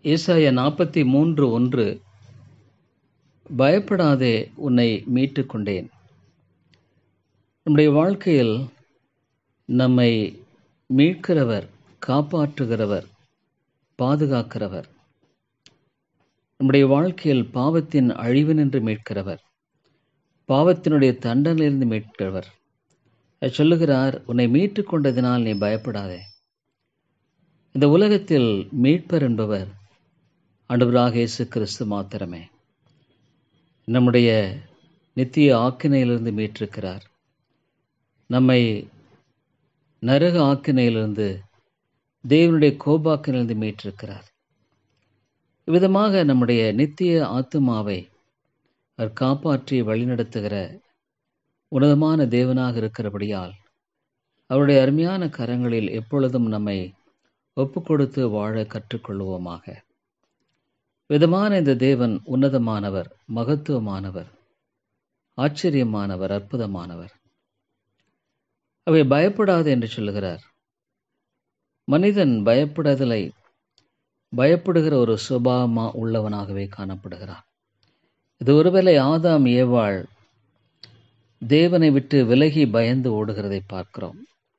ஏசாயா நாற்பத்தி மூன்று ஒன்று பயப்படாதே உன்னை மீட்டுக் கொண்டேன் நம்முடைய வாழ்க்கையில் நம்மை மீட்கிறவர் காப்பாற்றுகிறவர் பாதுகாக்கிறவர் நம்முடைய வாழ்க்கையில் பாவத்தின் அழிவினின்று மீட்கிறவர் பாவத்தினுடைய தண்டனையிலிருந்து மீட்கிறவர் அவர் சொல்லுகிறார் உன்னை மீட்டுக் கொண்டதினால் நீ பயப்படாதே இந்த உலகத்தில் மீட்பர் என்பவர் ஆண்டவராக இயேசு கிறிஸ்து மாத்திரமே நம்முடைய நித்திய ஆக்கினையிலிருந்து மீட்டிருக்கிறார் நம்மை நரக ஆக்கினையிலிருந்து தேவனுடைய கோபாக்கினிலிருந்து மீட்டிருக்கிறார் இவ்விதமாக நம்முடைய நித்திய ஆத்துமாவை அவர் காப்பாற்றி வழிநடத்துகிற உன்னதமான தேவனாக இருக்கிறபடியால் அவருடைய அருமையான கரங்களில் எப்பொழுதும் நம்மை ஒப்பு கொடுத்து வாழ கற்றுக்கொள்வோமாக விதமான இந்த தேவன் உன்னதமானவர் மகத்துவமானவர் ஆச்சரியமானவர் அற்புதமானவர் அவை பயப்படாது என்று சொல்லுகிறார் மனிதன் பயப்படுதலை பயப்படுகிற ஒரு சுபாவமா உள்ளவனாகவே காணப்படுகிறான் இது ஒருவேளை ஆதாம் ஏவாள் தேவனை விட்டு விலகி பயந்து ஓடுகிறதை பார்க்கிறோம்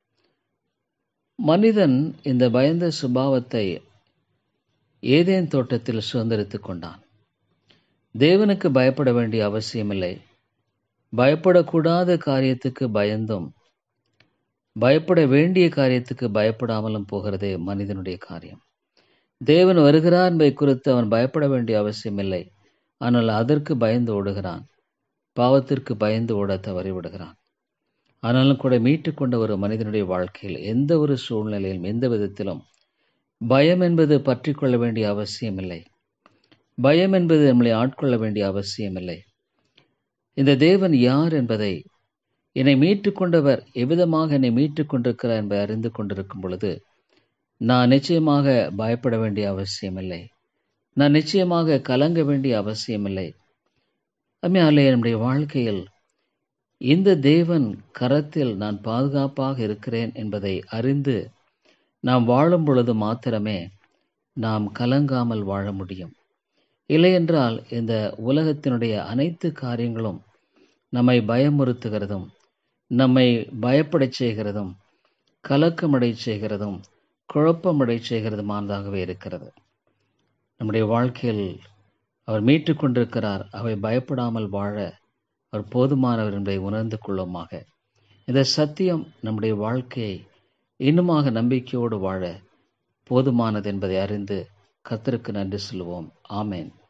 மனிதன் இந்த பயந்த சுபாவத்தை ஏதேன் தோட்டத்தில் சுதந்திரித்துக் கொண்டான் தேவனுக்கு பயப்பட வேண்டிய அவசியமில்லை பயப்படக்கூடாத காரியத்துக்கு பயந்தும் பயப்பட வேண்டிய காரியத்துக்கு பயப்படாமலும் போகிறதே மனிதனுடைய காரியம் தேவன் வருகிறார் என்பதை குறித்து அவன் பயப்பட வேண்டிய அவசியமில்லை ஆனால் அதற்கு பயந்து ஓடுகிறான் பாவத்திற்கு பயந்து ஓட தவறிவிடுகிறான் ஆனாலும் கூட மீட்டுக்கொண்ட ஒரு மனிதனுடைய வாழ்க்கையில் எந்த ஒரு சூழ்நிலையிலும் எந்த விதத்திலும் பயம் என்பது பற்றி கொள்ள வேண்டிய அவசியமில்லை பயம் என்பது நம்மளை ஆட்கொள்ள வேண்டிய அவசியமில்லை இந்த தேவன் யார் என்பதை என்னை மீட்டுக்கொண்டவர் எவ்விதமாக என்னை மீட்டுக் கொண்டிருக்கிறார் என்பதை அறிந்து கொண்டிருக்கும் பொழுது நான் நிச்சயமாக பயப்பட வேண்டிய அவசியமில்லை நான் நிச்சயமாக கலங்க வேண்டிய அவசியமில்லை அம்மையாலே நம்முடைய வாழ்க்கையில் இந்த தேவன் கரத்தில் நான் பாதுகாப்பாக இருக்கிறேன் என்பதை அறிந்து நாம் வாழும் பொழுது மாத்திரமே நாம் கலங்காமல் வாழ முடியும் இல்லையென்றால் இந்த உலகத்தினுடைய அனைத்து காரியங்களும் நம்மை பயமுறுத்துகிறதும் நம்மை பயப்படச் செய்கிறதும் கலக்கமடை செய்கிறதும் குழப்பமடை செய்கிறதுமானதாகவே இருக்கிறது நம்முடைய வாழ்க்கையில் அவர் மீட்டு கொண்டிருக்கிறார் அவை பயப்படாமல் வாழ அவர் போதுமானவர் என்பதை உணர்ந்து கொள்ளுமாக இந்த சத்தியம் நம்முடைய வாழ்க்கையை இன்னுமாக நம்பிக்கையோடு வாழ போதுமானது என்பதை அறிந்து கத்தருக்கு நன்றி சொல்லுவோம் ஆமேன்